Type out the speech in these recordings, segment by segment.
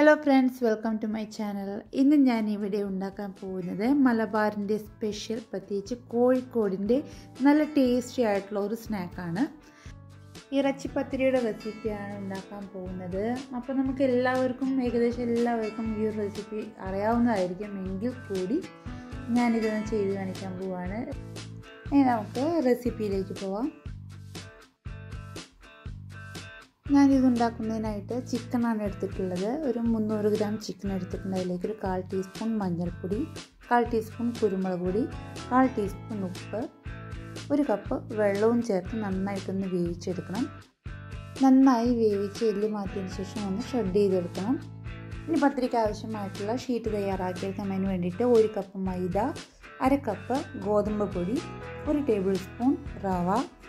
hello friends welcome to my channel ഇന്ന് ഞാൻ ഇവിടെ ഉണ്ടാക്കാൻ പോകുന്നത് മലബാറിൻ്റെ സ്പെഷ്യൽ പ്രത്യേകിച്ച് കോഴിക്കോടിൻ്റെ നല്ല ടേസ്റ്റി ആയിട്ടുള്ള ഒരു സ്നാക്കാണ് ഇറച്ചിപ്പത്തിരിയുടെ റെസിപ്പിയാണ് ഉണ്ടാക്കാൻ പോകുന്നത് അപ്പോൾ നമുക്ക് എല്ലാവർക്കും ഏകദേശം എല്ലാവർക്കും ഈ ഒരു റെസിപ്പി അറിയാവുന്നതായിരിക്കും എങ്കിൽ കൂടി ഞാനിതൊന്ന് ചെയ്ത് കാണിക്കാൻ പോവാണ് ഇനി നമുക്ക് റെസിപ്പിയിലേക്ക് പോവാം ഞാനിത് ഉണ്ടാക്കുന്നതിനായിട്ട് ചിക്കനാണ് എടുത്തിട്ടുള്ളത് ഒരു മുന്നൂറ് ഗ്രാം ചിക്കൻ എടുത്തിട്ടുണ്ട് അതിലേക്ക് ഒരു കാൽ ടീസ്പൂൺ മഞ്ഞൾപ്പൊടി കാൽ ടീസ്പൂൺ കുരുമുളക് പൊടി കാൽ ടീസ്പൂൺ ഉപ്പ് ഒരു കപ്പ് വെള്ളവും ചേർത്ത് നന്നായിട്ടൊന്ന് വേവിച്ചെടുക്കണം നന്നായി വേവിച്ച് എല്ല് മാറ്റിയതിന് ശേഷം ഒന്ന് ഷ്രെഡ് ചെയ്തെടുക്കണം ഇനി പത്തിരിക്ക് ആവശ്യമായിട്ടുള്ള ഷീറ്റ് തയ്യാറാക്കിയെടുക്കുന്നതിന് വേണ്ടിയിട്ട് ഒരു കപ്പ് മൈദ അര കപ്പ് ഗോതമ്പ് പൊടി ഒരു ടേബിൾ സ്പൂൺ റവ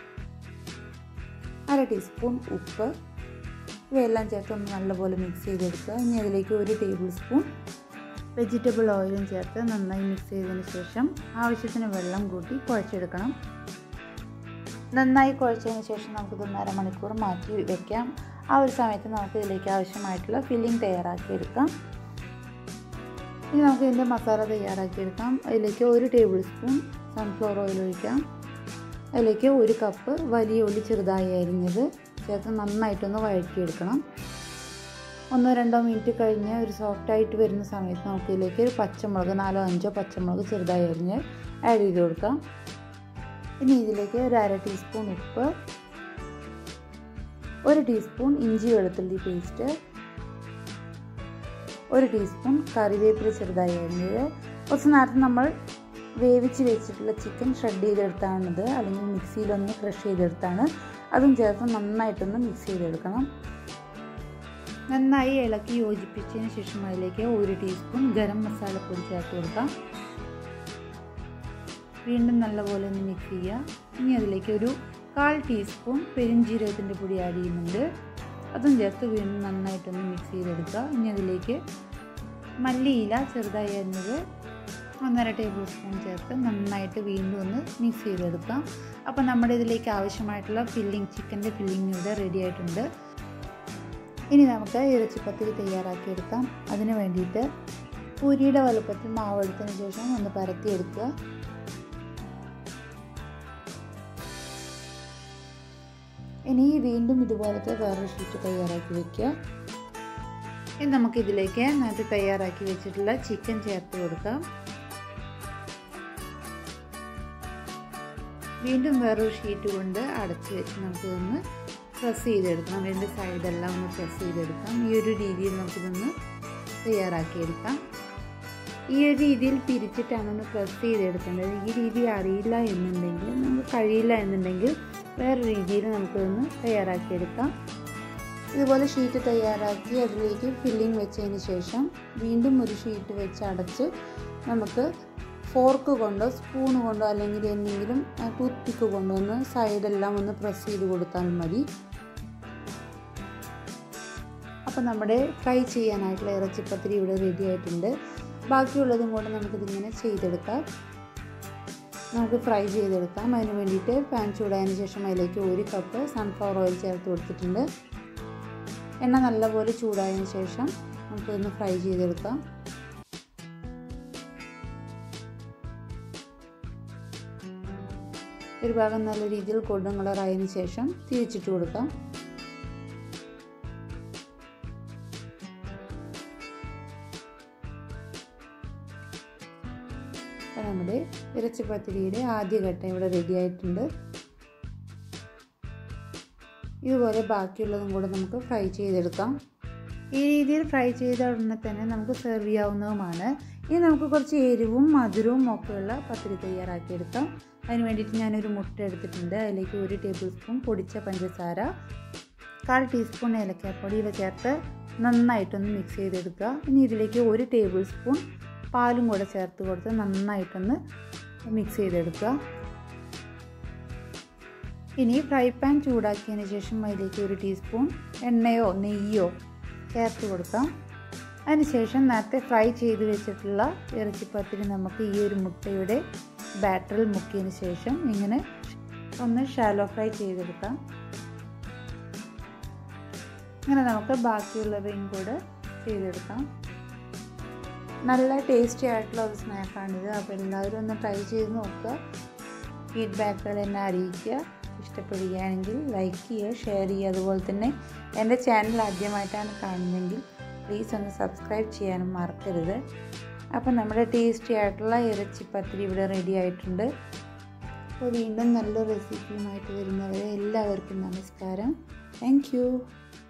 അര ടീസ്പൂൺ ഉപ്പ് ഇവയെല്ലാം ചേർത്ത് ഒന്ന് നല്ലപോലെ മിക്സ് ചെയ്തെടുക്കുക ഇനി അതിലേക്ക് ഒരു ടേബിൾ സ്പൂൺ വെജിറ്റബിൾ ഓയിലും ചേർത്ത് നന്നായി മിക്സ് ചെയ്തതിന് ശേഷം ആവശ്യത്തിന് വെള്ളം കൂട്ടി കുഴച്ചെടുക്കണം നന്നായി കുഴച്ചതിന് ശേഷം നമുക്കിതൊന്ന് അരമണിക്കൂർ മാറ്റി വെക്കാം ആ ഒരു സമയത്ത് നമുക്ക് ഇതിലേക്ക് ആവശ്യമായിട്ടുള്ള ഫില്ലിംഗ് തയ്യാറാക്കിയെടുക്കാം ഇനി നമുക്ക് ഇതിൻ്റെ മസാല തയ്യാറാക്കിയെടുക്കാം അതിലേക്ക് ഒരു ടേബിൾ സ്പൂൺ സൺഫ്ലവർ ഓയിൽ ഒഴിക്കാം അതിലേക്ക് ഒരു കപ്പ് വലിയ ഉള്ളി ചെറുതായി അരിഞ്ഞത് ചേർത്ത് നന്നായിട്ടൊന്ന് വഴറ്റിയെടുക്കണം ഒന്നോ രണ്ടോ മിനിറ്റ് കഴിഞ്ഞ് ഒരു സോഫ്റ്റായിട്ട് വരുന്ന സമയത്ത് നമുക്ക് ഇതിലേക്ക് ഒരു പച്ചമുളക് നാലോ അഞ്ചോ പച്ചമുളക് ചെറുതായി അരിഞ്ഞ് ആഡ് ചെയ്ത് കൊടുക്കാം ഇനി ഇതിലേക്ക് ഒരു അര ടീസ്പൂൺ ഉപ്പ് ഒരു ടീസ്പൂൺ ഇഞ്ചി വെളുത്തുള്ളി പേസ്റ്റ് ഒരു ടീസ്പൂൺ കറിവേപ്പില ചെറുതായി അരിഞ്ഞത് കുറച്ച് നേരത്തെ നമ്മൾ വേവിച്ച് വെച്ചിട്ടുള്ള ചിക്കൻ ഷ്രെഡ് ചെയ്തെടുത്താണിത് അല്ലെങ്കിൽ മിക്സിയിലൊന്ന് ക്രഷ് ചെയ്തെടുത്താണ് അതും ചേർത്ത് നന്നായിട്ടൊന്ന് മിക്സ് ചെയ്തെടുക്കണം നന്നായി ഇളക്കി യോജിപ്പിച്ചതിന് ശേഷം അതിലേക്ക് ഒരു ടീസ്പൂൺ ഗരം മസാലപ്പൊടി ചേർത്ത് കൊടുക്കാം വീണ്ടും നല്ലപോലെ ഒന്ന് മിക്സ് ചെയ്യുക ഇനി അതിലേക്ക് ഒരു കാൽ ടീസ്പൂൺ പെരിഞ്ജീരകത്തിൻ്റെ പൊടി ആഡ് ചെയ്യുന്നുണ്ട് അതും ചേർത്ത് വീണ്ടും നന്നായിട്ടൊന്ന് മിക്സ് ചെയ്തെടുക്കുക ഇനി അതിലേക്ക് മല്ലിയില ചെറുതായി അരിഞ്ഞത് ഒന്നര ടേബിൾ സ്പൂൺ ചേർത്ത് നന്നായിട്ട് വീണ്ടും ഒന്ന് മിക്സ് ചെയ്തെടുക്കാം അപ്പോൾ നമ്മുടെ ഇതിലേക്ക് ആവശ്യമായിട്ടുള്ള ഫില്ലിംഗ് ചിക്കൻ്റെ ഫില്ലിംഗ് ഇവിടെ റെഡി ആയിട്ടുണ്ട് ഇനി നമുക്ക് ഇറച്ചിപ്പത്തിരി തയ്യാറാക്കിയെടുക്കാം അതിന് വേണ്ടിയിട്ട് പൂരിയുടെ വലുപ്പത്തിൽ മാവ് എടുത്തതിന് ശേഷം ഒന്ന് പരത്തിയെടുക്കുക ഇനി വീണ്ടും ഇതുപോലത്തെ വേറൊരു ഷീറ്റ് തയ്യാറാക്കി വെക്കുക ഇനി നമുക്കിതിലേക്ക് നേരത്തെ തയ്യാറാക്കി വെച്ചിട്ടുള്ള ചിക്കൻ ചേർത്ത് കൊടുക്കാം വീണ്ടും വേറൊരു ഷീറ്റ് കൊണ്ട് അടച്ച് വെച്ച് നമുക്കിതൊന്ന് പ്രസ് ചെയ്തെടുക്കണം രണ്ട് സൈഡെല്ലാം ഒന്ന് പ്രസ് ചെയ്തെടുക്കാം ഈ ഒരു രീതിയിൽ നമുക്കിതൊന്ന് തയ്യാറാക്കിയെടുക്കാം ഈ ഒരു രീതിയിൽ തിരിച്ചിട്ടാണ് ഒന്ന് പ്രസ് ചെയ്തെടുക്കേണ്ടത് ഈ രീതി അറിയില്ല എന്നുണ്ടെങ്കിൽ നമുക്ക് കഴിയില്ല എന്നുണ്ടെങ്കിൽ വേറെ രീതിയിൽ നമുക്കിതൊന്ന് തയ്യാറാക്കിയെടുക്കാം ഇതുപോലെ ഷീറ്റ് തയ്യാറാക്കി അതിലേക്ക് ഫില്ലിംഗ് വെച്ചതിന് ശേഷം വീണ്ടും ഒരു ഷീറ്റ് വെച്ച് അടച്ച് നമുക്ക് ഫോർക്ക് കൊണ്ടോ സ്പൂൺ കൊണ്ടോ അല്ലെങ്കിൽ എന്തെങ്കിലും ടൂത്ത് പിക്ക് കൊണ്ടോ ഒന്ന് സൈഡെല്ലാം ഒന്ന് പ്രസ് ചെയ്ത് കൊടുത്താൽ മതി അപ്പോൾ നമ്മുടെ ഫ്രൈ ചെയ്യാനായിട്ടുള്ള ഇറച്ചിപ്പത്തിരി ഇവിടെ റെഡി ആയിട്ടുണ്ട് ബാക്കിയുള്ളതും കൂടെ നമുക്കിതിങ്ങനെ ചെയ്തെടുക്കാം നമുക്ക് ഫ്രൈ ചെയ്തെടുക്കാം അതിന് വേണ്ടിയിട്ട് പാൻ ചൂടായതിന് ശേഷം അതിലേക്ക് ഒരു കപ്പ് സൺഫ്ലവർ ഓയിൽ ചേർത്ത് കൊടുത്തിട്ടുണ്ട് എണ്ണ നല്ലപോലെ ചൂടായതിന് ശേഷം നമുക്കിതൊന്ന് ഫ്രൈ ചെയ്തെടുക്കാം ഒരു ഭാഗം നല്ല രീതിയിൽ ഗോൾഡൻ കളർ ആയതിനു ശേഷം തിരിച്ചിട്ട് കൊടുക്കാം അപ്പോൾ നമ്മുടെ ഇറച്ചിപ്പത്തിരിയുടെ ആദ്യ ഘട്ടം ഇവിടെ റെഡി ആയിട്ടുണ്ട് ഇതുപോലെ ബാക്കിയുള്ളതും കൂടെ നമുക്ക് ഫ്രൈ ചെയ്തെടുക്കാം ഈ രീതിയിൽ ഫ്രൈ ചെയ്ത ഉടനെ തന്നെ നമുക്ക് സെർവ് ചെയ്യാവുന്നതുമാണ് ഇനി നമുക്ക് കുറച്ച് എരിവും മധുരവും ഒക്കെയുള്ള പത്തിരി തയ്യാറാക്കിയെടുക്കാം അതിന് വേണ്ടിയിട്ട് ഞാനൊരു മുട്ട എടുത്തിട്ടുണ്ട് അതിലേക്ക് ഒരു ടേബിൾ സ്പൂൺ പൊടിച്ച പഞ്ചസാര കാൽ ടീസ്പൂൺ ഏലക്കാപ്പൊടി ഇവ ചേർത്ത് നന്നായിട്ടൊന്ന് മിക്സ് ചെയ്തെടുക്കുക ഇനി ഇതിലേക്ക് ഒരു ടേബിൾ സ്പൂൺ പാലും കൂടെ ചേർത്ത് കൊടുത്ത് നന്നായിട്ടൊന്ന് മിക്സ് ചെയ്തെടുക്കുക ഇനി ഫ്രൈ പാൻ ചൂടാക്കിയതിന് ശേഷം അതിലേക്ക് ഒരു ടീസ്പൂൺ എണ്ണയോ നെയ്യോ ചേർത്ത് കൊടുക്കാം അതിനുശേഷം നേരത്തെ ഫ്രൈ ചെയ്ത് വെച്ചിട്ടുള്ള ഇറച്ചിപ്പത്തിരി നമുക്ക് ഈ ഒരു മുട്ടയുടെ ബാറ്ററിൽ മുക്കിയതിന് ശേഷം ഇങ്ങനെ ഒന്ന് ഷാലോ ഫ്രൈ ചെയ്തെടുക്കാം അങ്ങനെ നമുക്ക് ബാക്കിയുള്ളവയും കൂടെ ചെയ്തെടുക്കാം നല്ല ടേസ്റ്റി ആയിട്ടുള്ള ഒരു സ്നാക്കാണിത് അപ്പോൾ എല്ലാവരും ഒന്ന് ട്രൈ ചെയ്ത് നോക്കുക ഫീഡ്ബാക്കുകൾ എന്നെ അറിയിക്കുക ഇഷ്ടപ്പെടുകയാണെങ്കിൽ ലൈക്ക് ചെയ്യുക ഷെയർ ചെയ്യുക അതുപോലെ തന്നെ എൻ്റെ ചാനൽ ആദ്യമായിട്ടാണ് കാണുന്നതെങ്കിൽ പ്ലീസ് ഒന്ന് സബ്സ്ക്രൈബ് ചെയ്യാനും മറക്കരുത് അപ്പോൾ നമ്മുടെ ടേസ്റ്റി ആയിട്ടുള്ള ഇറച്ചിപ്പത്തിരി ഇവിടെ റെഡി ആയിട്ടുണ്ട് അപ്പോൾ വീണ്ടും നല്ലൊരു റെസിപ്പിയുമായിട്ട് വരുന്നവരെ എല്ലാവർക്കും നമസ്കാരം താങ്ക്